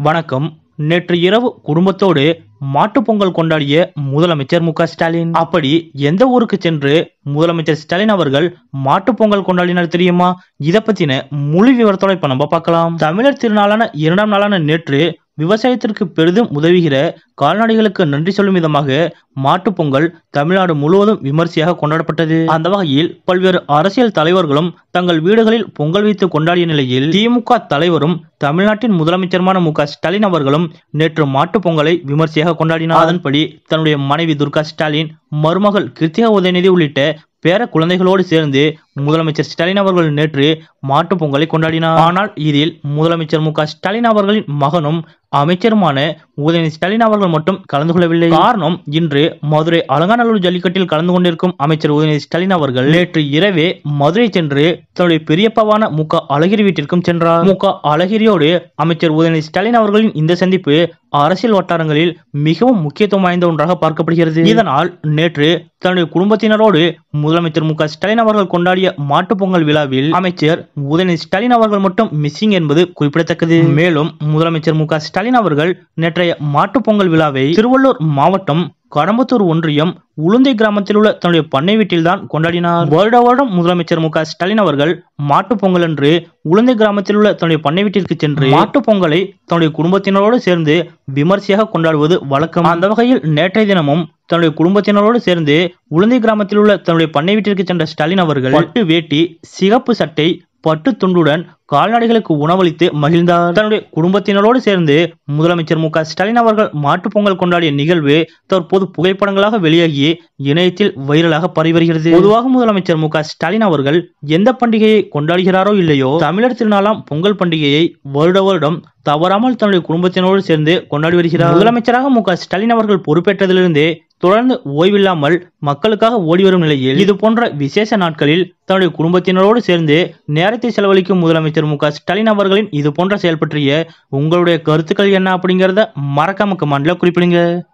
வணக்கம் நேற்று இரவு குடும்பத்தோடு மாட்டுப் பொங்கல் கொண்டாடிய முதலமைச்சர் மு க ஸ்டாலின் அப்படி எந்த ஊருக்கு சென்று முதலமைச்சர் ஸ்டாலின் அவர்கள் மாட்டுப் பொங்கல் கொண்டாடினார் தெரியுமா இத பத்தின முழு விவரத்தோட இப்ப நம்ம பார்க்கலாம் தமிழர் திருநாளான இரண்டாம் நாளான நேற்று விவசாயத்திற்கு பெரிதும் உதவுகிற கால்நடைகளுக்கு நன்றி சொல்லும் விதமாக மாட்டுப் பொங்கல் தமிழ்நாடு முழுவதும் விமர்சையாக கொண்டாடப்பட்டது அந்த வகையில் பல்வேறு அரசியல் தலைவர்களும் தங்கள் வீடுகளில் பொங்கல் வைத்து கொண்டாடிய நிலையில் திமுக தலைவரும் தமிழ்நாட்டின் முதலமைச்சருமான மு க ஸ்டாலின் அவர்களும் நேற்று மாட்டுப் பொங்கலை விமர்சையாக கொண்டாடினார் அதன்படி தன்னுடைய மனைவி துர்கா ஸ்டாலின் மருமகள் கிருத்திகா உதயநிதி உள்ளிட்ட பேர குழந்தைகளோடு சேர்ந்து முதலமைச்சர் ஸ்டாலின் அவர்கள் நேற்று மாட்டுப் பொங்கலை கொண்டாடினார் ஆனால் இதில் முதலமைச்சர் மு க ஸ்டாலின் அவர்களின் மகனும் அமைச்சருமான உதயநிதி ஸ்டாலின் அவர்கள் மட்டும் கலந்து கொள்ளவில்லை காரணம் இன்று மதுரை அலங்காநல்லூர் ஜல்லிக்கட்டில் கலந்து கொண்டிருக்கும் அமைச்சர் உதயநிதி ஸ்டாலின் அவர்கள் நேற்று இரவே மதுரை சென்று தன்னுடைய பெரியப்பாவான மு க அழகிரி வீட்டிற்கும் சென்றார் மு க அழகிரியோடு அமைச்சர் உதயநிதி ஸ்டாலின் அவர்களின் இந்த சந்திப்பு அரசியல் வட்டாரங்களில் மிகவும் முக்கியத்துவம் வாய்ந்த ஒன்றாக பார்க்கப்படுகிறது இதனால் நேற்று தன்னுடைய குடும்பத்தினரோடு முதலமைச்சர் மு க ஸ்டாலின் அவர்கள் கொண்டாடிய மாட்டுப் பொங்கல் விழாவில் அமைச்சர் உதயநிதி ஸ்டாலின் அவர்கள் மட்டும் மிஸ்ஸிங் என்பது குறிப்பிடத்தக்கது மேலும் முதலமைச்சர் மு க ஸ்டாலின் அவர்கள் நேற்றைய மாட்டுப் பொங்கல் விழாவை திருவள்ளூர் மாவட்டம் கடம்பத்தூர் ஒன்றியம் உளுந்தை கிராமத்தில் உள்ள தன்னுடைய பண்ணை வீட்டில்தான் கொண்டாடினார் வருட வருடம் முதலமைச்சர் மு க ஸ்டாலின் அவர்கள் மாட்டுப் பொங்கல் அன்று உளுந்தை கிராமத்தில் உள்ள தன்னுடைய பண்ணை வீட்டிற்கு சென்று மாட்டுப் பொங்கலை தன்னுடைய குடும்பத்தினரோடு சேர்ந்து விமர்சையாக கொண்டாடுவது வழக்கம் அந்த வகையில் நேற்றைய தினமும் தன்னுடைய குடும்பத்தினரோடு சேர்ந்து உளுந்தை கிராமத்தில் உள்ள தன்னுடைய பண்ணை வீட்டிற்கு சென்ற ஸ்டாலின் அவர்கள் பட்டு வேட்டி சிகப்பு சட்டை பட்டு துண்டுடன் கால்நடைகளுக்கு உணவளித்து மகிழ்ந்தார் தன்னுடைய குடும்பத்தினரோடு சேர்ந்து முதலமைச்சர் மு க ஸ்டாலின் அவர்கள் மாட்டுப் பொங்கல் கொண்டாடிய நிகழ்வு தற்போது புகைப்படங்களாக வெளியாகி இணையத்தில் வைரலாக பரவி வருகிறது பொதுவாக முதலமைச்சர் மு க ஸ்டாலின் அவர்கள் எந்த பண்டிகையை கொண்டாடுகிறாரோ இல்லையோ தமிழர் திருநாளாம் பொங்கல் பண்டிகையை வருட வருடம் தவறாமல் தன்னுடைய குடும்பத்தினரோடு சேர்ந்து கொண்டாடி வருகிறார் முதலமைச்சராக மு க ஸ்டாலின் அவர்கள் பொறுப்பேற்றதிலிருந்தே தொடர்ந்து ஓய்வில்லாமல் மக்களுக்காக ஓடி வரும் நிலையில் இது போன்ற விசேஷ நாட்களில் தன்னுடைய குடும்பத்தினரோடு சேர்ந்து நேரத்தை செலவழிக்கும் முதலமைச்சர் மு க ஸ்டாலின் அவர்களின் இது போன்ற செயல் பற்றிய உங்களுடைய கருத்துக்கள் என்ன அப்படிங்கறத மறக்காம கமெண்ட்ல குறிப்பிடுங்க